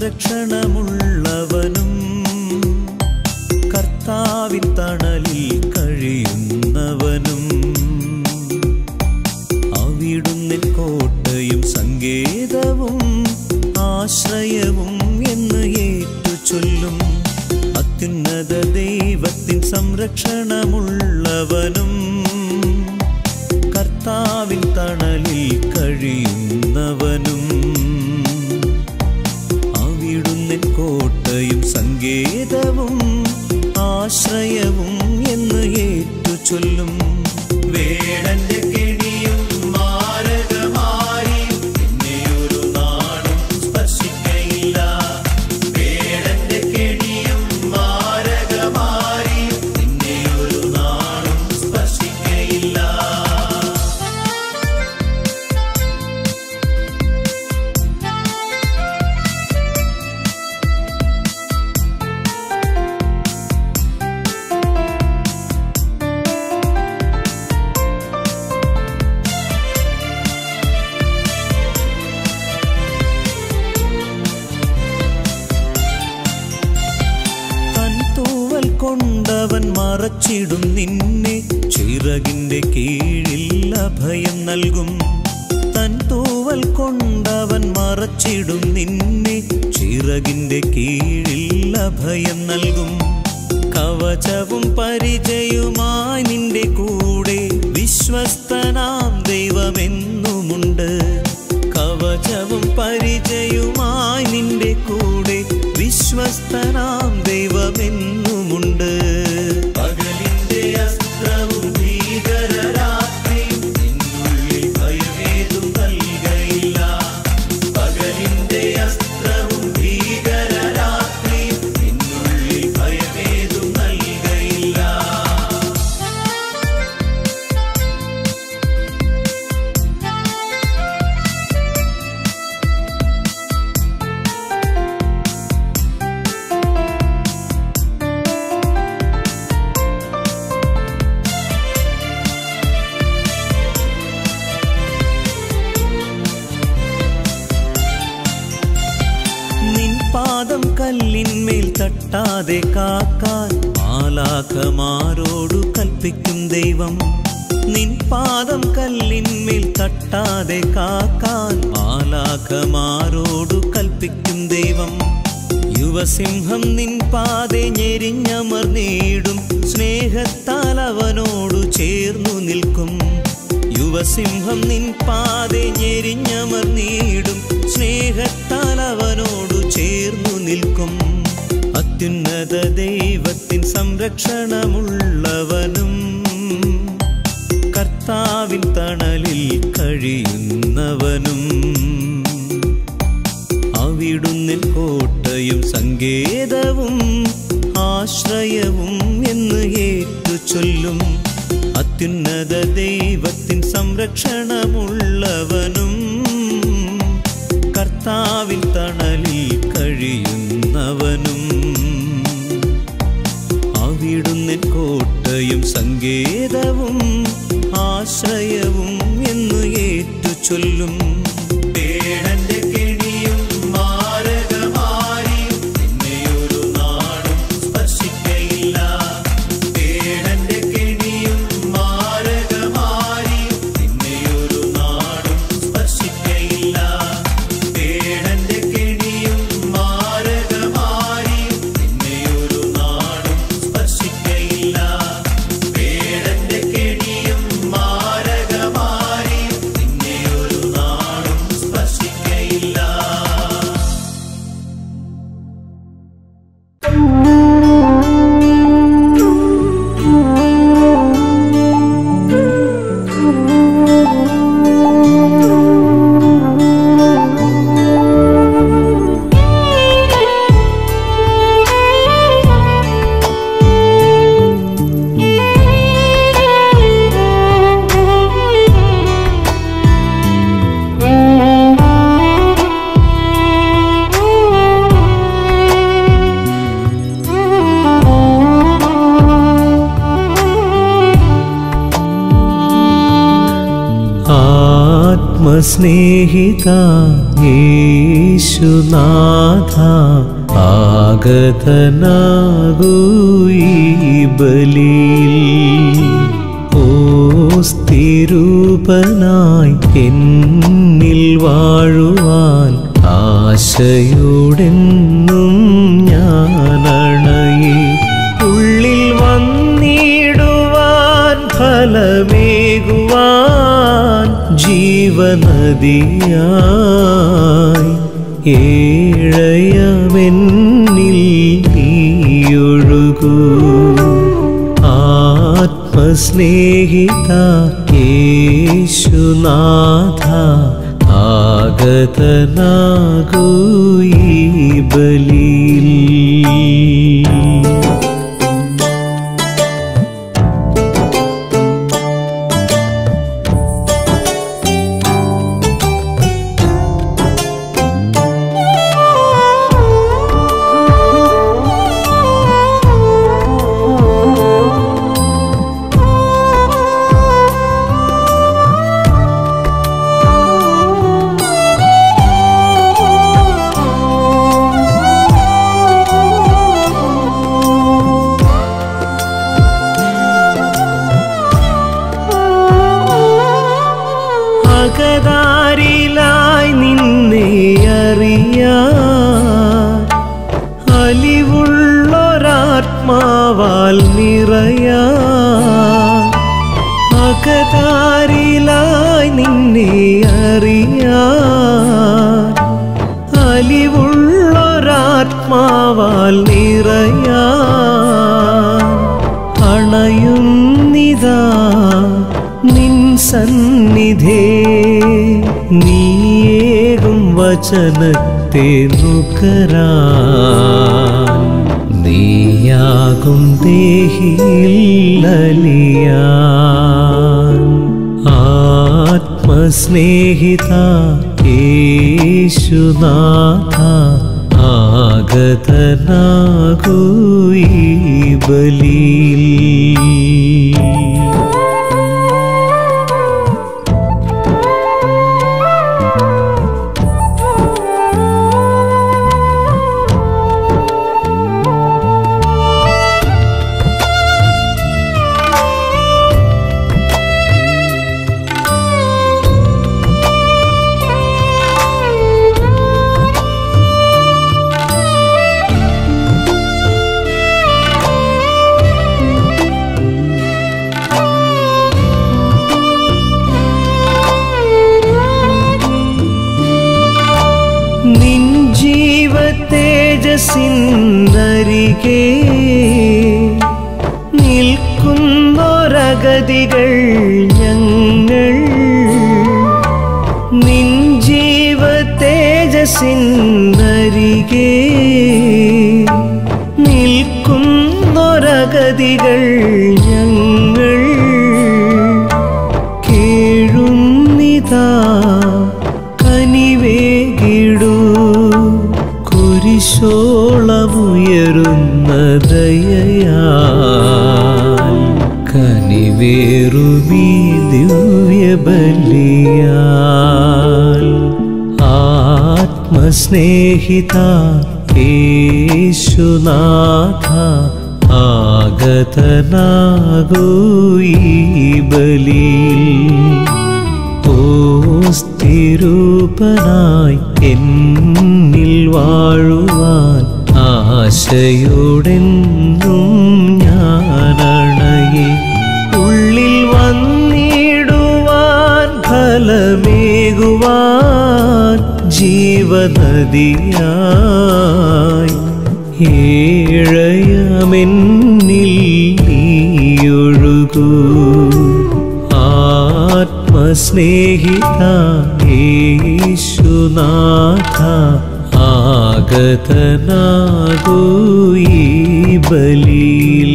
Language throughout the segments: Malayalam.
സംരക്ഷണമുള്ളവനും കർത്താവിൻ തണലിൽ കഴിയുന്നവനും അവിടുന്ന് കോട്ടയും സങ്കേതവും ആശ്രയവും എന്ന് ഏറ്റു ചൊല്ലും അത്യുന്നത ദൈവത്തിൻ സംരക്ഷണമുള്ളവനും കർത്താവിൻ തണലിൽ കഴിയുന്നവനും അവിടുന്ന് കോട്ടയും സങ്കേതവും ആശ്രയവും എന്ന് ഏറ്റു ചൊല്ലും വേടന്റെ കെണിയും മാരകമാരിയും നിന്നെയൊരു നാടും സ്പർശിക്കയില്ല വേടന്റെ കെണിയും മാരകമാരിയും നിന്നെയൊരു നാടും സ്പർശിക്കയില്ല തൻ തൂവൽ കൊണ്ടവൻ മറച്ചിടും നിന്നെ ചിറകിന്റെ കീഴിൽ അഭയം നൽകും തൻ തൂവൽ കൊണ്ടവൻ മറച്ചിടും നിന്നെ ചിറകിന്റെ കീഴിൽ അഭയം നൽകും കവചവും പരിചയവുമായി നിന്റെ കൂടെ വിശ്വസ്തനാം ദൈവമെന്നുമുണ്ട് കവചവും പരിചയവുമായി നിന്റെ കൂടെ വിശ്വസ്തനാം ദൈവമെന്നുമുണ്ട് പകലിന്റെ അസ്ത്രവും ഭീകരരാത്രിയും നിന്നുള്ളിൽ ഭയമേതും നൽകയില്ല പകലിന്റെ അസ്ത്രവും ഭീകരരാത്രിയും നിന്നുള്ളിൽ ഭയമേതും നൽകയില്ല നിൻ പാദം കല്ലിന്മേൽ തട്ടാതെ കാക്കാൻ മാലാഖമാരോടു കൽപ്പിക്കും ദൈവം നിൻ പാദം കല്ലിന്മേൽ തട്ടാതെ കാക്കാൻ മാലാഖമാരോടു കൽപ്പിക്കും ദൈവം യുവസിംഹം നിൻ പാതെ ഞെരിഞ്ഞമർന്നീടും സ്നേഹത്താൽ അവനോടു ചേർന്നു നിൽക്കും യുവസിംഹം നിൻ പാതെ ഞെരിഞ്ഞമർന്നീടും സ്നേഹത്താൽ അവനോടു ചേർന്നു നിൽക്കും അത്യുന്നത ദൈവത്തിൻ സംരക്ഷണമുള്ളവനും കർത്താവിൻ തണലിൽ കഴിയുന്നവനും അവിടുന്ന് കോട്ടയും സങ്കേതവും ആശ്രയവും എന്ന് ഏറ്റു ചൊല്ലും അത്യുന്നത ദൈവത്തിൻ സംരക്ഷണമുള്ളവനും കർത്താവിൻ തണലിൽ കഴിയുന്നവനും അവിടുന്ന് കോട്ടയും സങ്കേതവും ആശ്രയവും എന്ന് ഏറ്റു ചൊല്ലും പേടന്റെ കെണിയും മാരകമാരിയും നിന്നെയൊരു നാടും സ്പർശിക്കയില്ല പേടന്റെ കെണിയും മാരകമാരിയും നിന്നെയൊരു നാടും സ്പർശിക്കയില്ല പേടന്റെ കെണിയും മാരകമാരിയും നിന്നെയൊരു നാടും സ്പർശിക്കയില്ല പേടന്റെ കെണിയും മാരകമാരിയും നിന്നെയൊരു നാടും ആത്മസ്നേഹിത യേശുനാഥ ആഗതനാകൂ ഈ ബലിയിൽ ഓസ്തിരൂപനായി എന്നിൽ വാഴുവാൻ ആശയോടെന്നും ഞാനണയെ ഉള്ളിൽ വന്നിടുവാൻ ഫലമേകുവാൻ ജീവനദിയായി ഏഴയമെന്നിൽ നീയൊഴുകൂ ആത്മസ്നേഹിത യേശുനാഥ ആഗതനാകൂ ഈ ബലിയിൽ അകതാരിലായി നിന്നെ അറിയാൻ അലിവുള്ളൊരാത്മാവാൽ നിറയാ അകതാരിലായി നിന്നെ അറിയാൻ അലിവുള്ളൊരാത്മാവാൽ നിറയാ അണയുന്നിതാ നിൻ സന്നിധേ നീയേകും വചനത്തെ നുകരാൻ നീയാകും ദേഹിയില്ലലിയാൻ ആത്മസ്നേഹിത യേശുനാഥ ആഗതനാകൂ ഈ ബലിയിൽ നിൻ ജീവ തേജസ്സിനരികെ നിൽക്കുന്നൊരഗതികൾ ഞങ്ങൾ നിൻ ജീവ തേജസ്സിനരികെ നിൽക്കുന്നൊരഗതികൾ ഞങ്ങൾ കേഴുന്നിതാ കനിവേകിടൂ കുരിശോളമുയരുന്ന ദയയാൽ കനിവേറുമീ ദിവ്യബലിയാൽ ആത്മസ്നേഹിത യേശുനാഥ ആഗതനാകൂ ഈ ബലിയിൽ ഓസ്തിരൂപനായി എന്നിൽ വാഴുവാൻ ആശയോടെന്നും ഞാനണയെ ഉള്ളിൽ വന്നിടുവാൻ ഫലമേകുവാൻ ജീവനദിയായി ഏഴയമെന്നിൽ നീയൊഴുകൂ ആത്മസ്നേഹിത യേശുനാഥ ആഗതനാകൂ ഈ ബലിയിൽ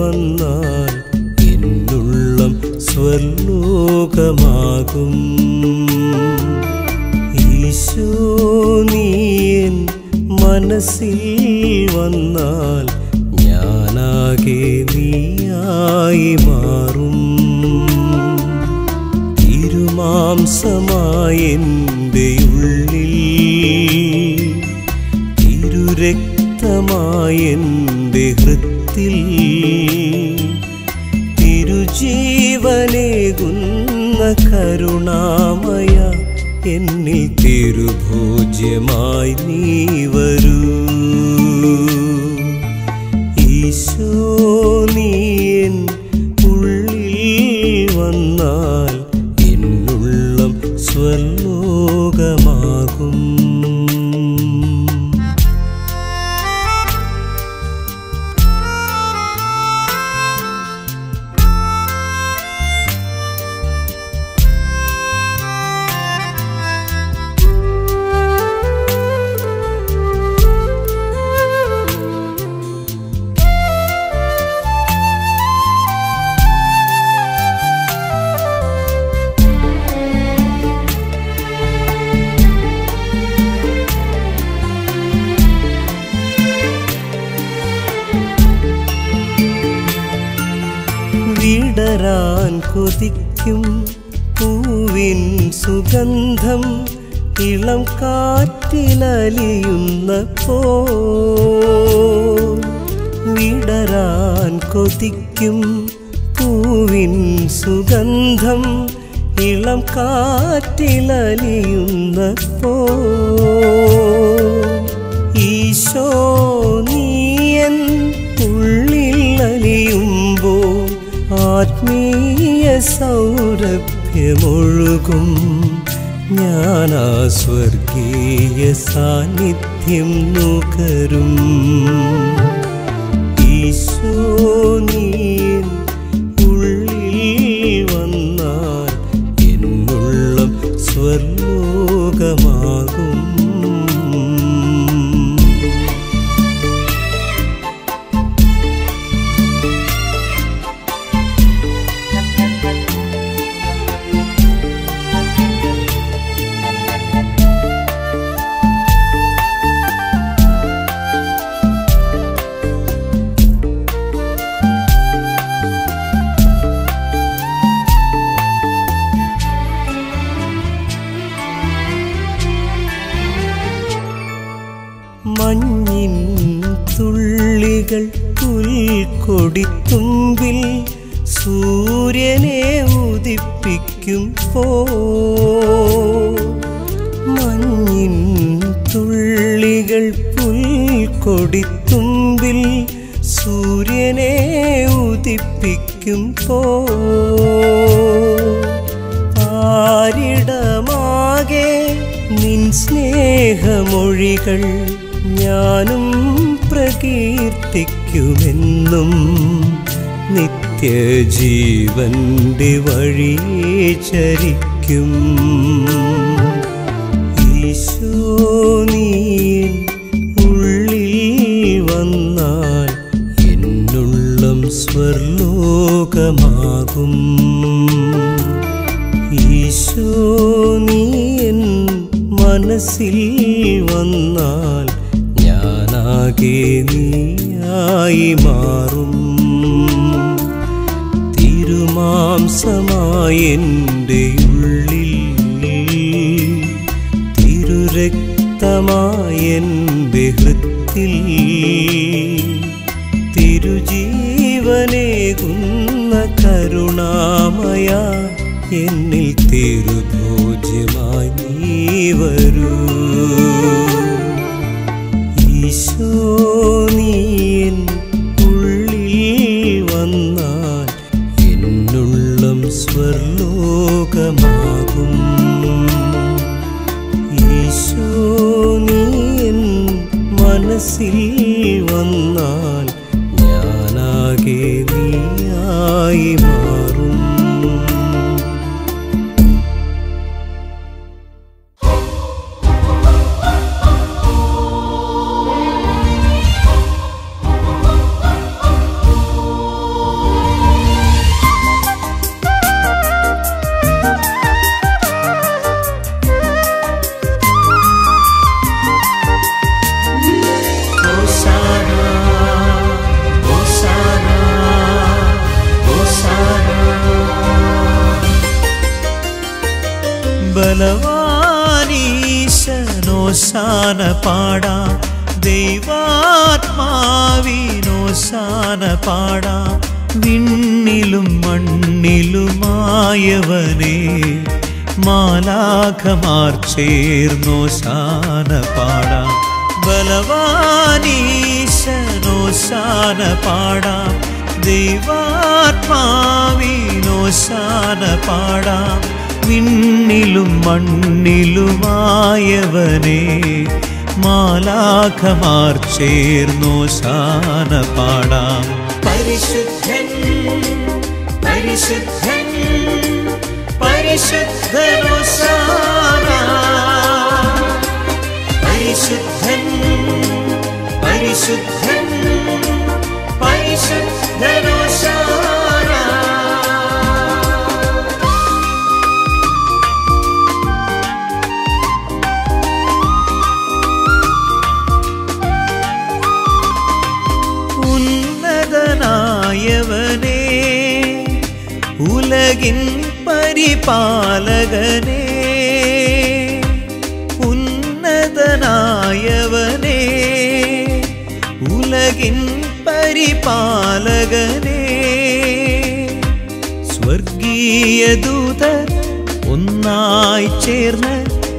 വന്നാൽ എന്നുള്ളം സ്വർലോകമാകും ഈശോ നീൻ മനസ്സിൽ വന്നാൽ ഞാനാകെ നീയായി മാറും തിരുമാംസമായെൻ്റെ ഉള്ളിൽ തിരുരക്തമായെൻ്റെ ഹൃത്തിൽ തിരുജീവനേകുന്ന കരുണാമയ എന്നിൽ തിരുഭോജ്യമായി നീ വരൂ ഈശോ നീൻ ഉള്ളിൽ വന്നാൽ എന്നുള്ളം സ്വലോകമാകും വിടരാൻ കൊതിക്കും പൂവിൻ സുഗന്ധം ഇളം കാറ്റിലലിയുന്ന പോ വിടരാൻ കൊതിക്കും പൂവിൻ സുഗന്ധം ഇളം കാറ്റിലലിയുന്ന പോ ഈശോ നീയൻ ഉള്ളിൽ അലിയുമ്പോൾ ആത്മീയ സൗരഭ്യമൊഴുകും ഞാനാ സ്വർഗീയ സാന്നിധ്യം നുകരും ഈശോ നീ ഉള്ളിൽ വന്നാൽ എന്നുള്ളം സ്വർലോകമാകും മഞ്ഞിൻ തുള്ളികൾ പുൽക്കൊടിത്തുമ്പിൽ സൂര്യനെ ഉദിപ്പിക്കും പോ മഞ്ഞിൻ തുള്ളികൾ പുൽക്കൊടിത്തുമ്പിൽ സൂര്യനെ ഉദിപ്പിക്കും പോ പാരിടമാകെ നിൻ സ്നേഹമൊഴികൾ ഞാനും പ്രകീർത്തിക്കുമെന്നും നിത്യജീവന്റെ വഴിയെ ചരിക്കും ഈശോ നീ ഉള്ളിൽ വന്നാൽ എന്നുള്ളം സ്വർലോകമാകും ഈശോ നീ എൻ മനസ്സിൽ വന്നാൽ ഞാനാകെ നീയായി മാറും തിരുമാംസമായെൻ്റെ ഉള്ളിൽ തിരുരക്തമായെൻ്റെ ഹൃത്തിൽ തിരുജീവനേകുന്ന കരുണാമയ എന്നിൽ തിരുഭോജ്യമായി നീ വരൂ ഈശോ നീ എൻ ഉള്ളിൽ വന്നാൽ എന്നുള്ളം സ്വർലോകമാകും ഈശോ നീ എൻ മനസ്സിൽ വന്നാൽ ഞാനാകെ നീയായി മാറും യേശുവേ ബലവാനീശനോശാന പാടാം ദൈവാത്മാവിനോശാന പാടാം വിണ്ണിലും മണ്ണിലുമായവനെ മാലാഖമാർ ചേർന്നോശാന പാടാം ബലവാനീശനോശാന പാടാം ദൈവാത്മാവിനോശാന പാടാം വിണ്ണിലും മണ്ണിലുമായവനെ മാലാഖമാർ ചേർന്നോശാന പാടാം പരിശുദ്ധൻ പരിശുദ്ധൻ പരിശുദ്ധനോശാന പരിശുദ്ധൻ പരിശുദ്ധൻ പരിശുദ്ധനോശാന ഉന്നതനായവനേ ഉലകിൻ പരിപാലകനേ ഉന്നതനായവനേ ഉലകിൻ പരിപാലകനേ സ്വർഗീയ ദൂതർ ഒന്നായി ചേർന്ന്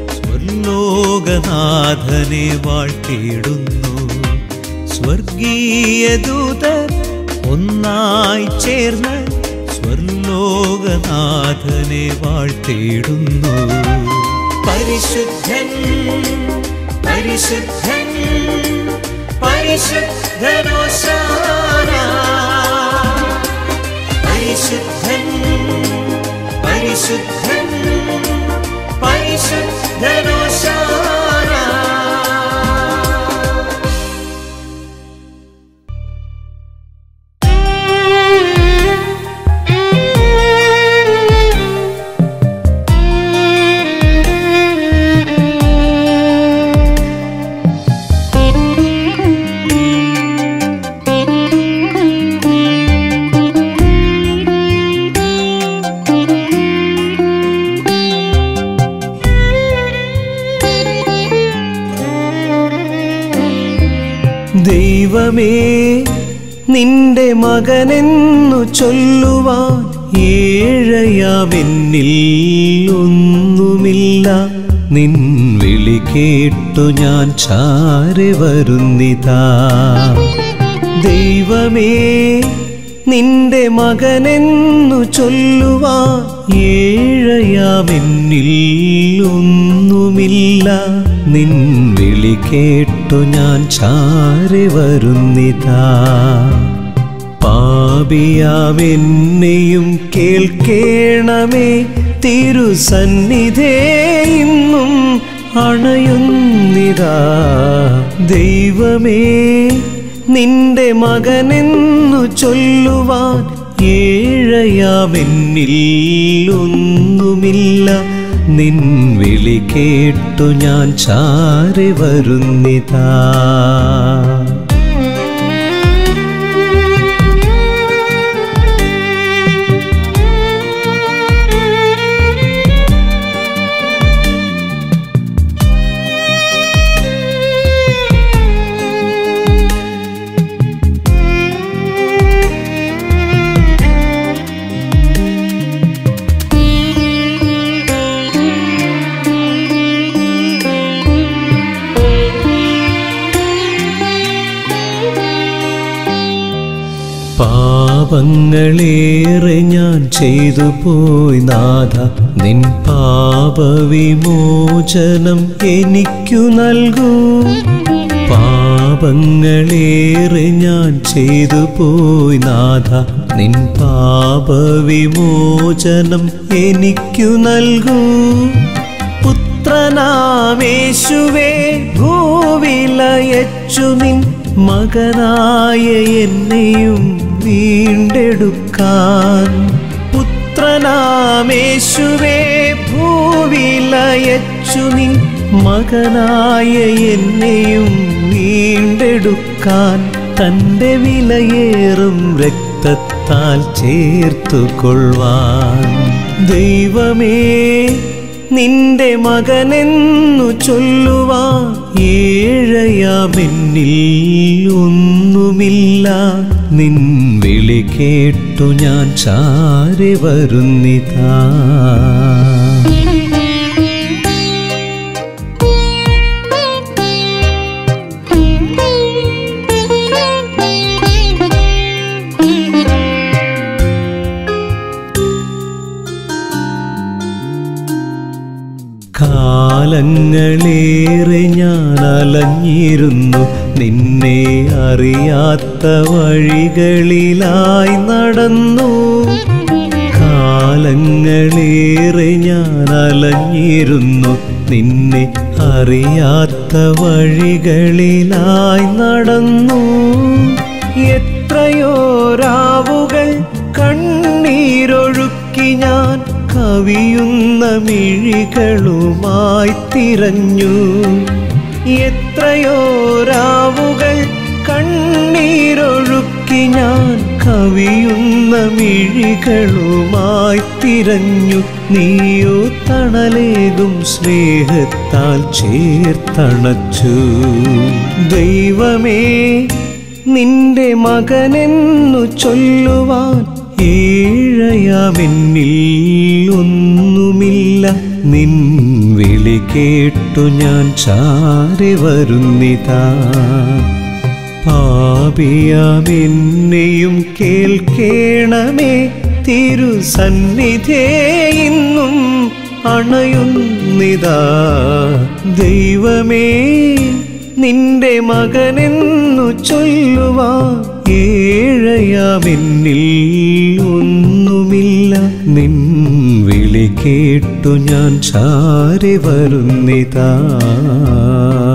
സ്വർലോകനാഥനെ വാഴ്ത്തിയിടുന്നു സ്വർഗീയ ദൂതർ ഒന്നായി ചേർന്ന് സ്വർലോകനാഥനെ വാഴ്ത്തിയിടുന്നു പരിശുദ്ധൻ പരിശുദ്ധൻ പരിശുദ്ധനോശാന പരിശുദ്ധൻ പരിശുദ്ധൻ പരിശുദ്ധനോശാന ദൈവമേ നിന്റെ മകനെന്നു ചൊല്ലുവാൻ ഏഴയാവെന്നിൽ ഒന്നുമില്ല നിൻ വിളി കേട്ടു ഞാൻ ചാരെ വരുന്നിതാ ദൈവമേ നിന്റെ മകനെന്നു ചൊല്ലുവാൻ ഏഴയാവെന്നിൽ ഒന്നുമില്ല നിൻ വിളി കേട്ടു ഞാൻ ചാരെ വരുന്നിതാ പാപിയാവെന്നെയും കേൾക്കേണമേ തിരുസന്നിധേ ഇന്നും അണയുന്നിതാ ദൈവമേ നിന്റെ മകനെന്നു ചൊല്ലുവാൻ ഏഴയാവെന്നിൽ ഒന്നുമില്ല നിൻ വിളി കേട്ടു ഞാൻ ചാരി വരുന്നിതാ പാപങ്ങളേറെ ഞാൻ ചെയ്തു പോയി നാഥ നിൻ പാപവിമോചനം എനിക്കു നൽകൂ പാപങ്ങളേറെ ഞാൻ ചെയ്തു പോയി നാഥ നിൻ പാപവിമോചനം എനിക്കു നൽകൂ പുത്രനാമേശുവേ ഭൂവിലയച്ചു നിൻ മകനായ എന്നെയും വീണ്ടെടുക്കാൻ പുത്രനാമേശുവേ ഭൂവിലയച്ചു നിൻ മകനായ എന്നെയും വീണ്ടെടുക്കാൻ തൻ്റെ വിലയേറും രക്തത്താൽ ചേർത്തു കൊള്ളുവാൻ ദൈവമേ നിന്റെ മകനെന്നു ചൊല്ലുവാ ഏഴയാമെന്നിൽ ഒന്നുമില്ല നിൻ വിളി കേട്ടു ഞാൻ ചാരി വരുന്നിതാ കാലങ്ങളേറെ ഞാൻ അലഞ്ഞിരുന്നു നിന്നെ അറിയാത്ത വഴികളിലായി നടന്നു കാലങ്ങളേറെ ഞാൻ അലഞ്ഞിരുന്നു നിന്നെ അറിയാത്ത വഴികളിലായി നടന്നു എത്രയോ രാവുകൾ കണ്ണീരൊഴുക്കി ഞാൻ കവിയുന്ന മിഴികളുമായി തിരഞ്ഞു എത്രയോ രാവുകൾ കണ്ണീരൊഴുക്കി ഞാൻ കവിയുന്ന മിഴികളുമായി തിരഞ്ഞു നീയോ തണലേകും സ്നേഹത്താൽ ചേർത്തണച്ചു ദൈവമേ നിന്റെ മകനെന്നു ചൊല്ലുവാൻ ഏഴയാമെന്നിൽ ഒന്നുമില്ല നിൻ വിളി കേട്ടു ഞാൻ ചാരി വരുന്നിതാ പാപിയാമെന്നെയും കേൾക്കേണമേ തിരുസന്നിധേ ഇന്നും അണയുന്നിതാ ദൈവമേ നിന്റെ മകനെന്നു ചൊല്ലുവാ ഏഴയാമെന്നിൽ ഒന്നുമില്ല നിൻ വിളി കേട്ടു ഞാൻ ചാരി വരുന്നിതാ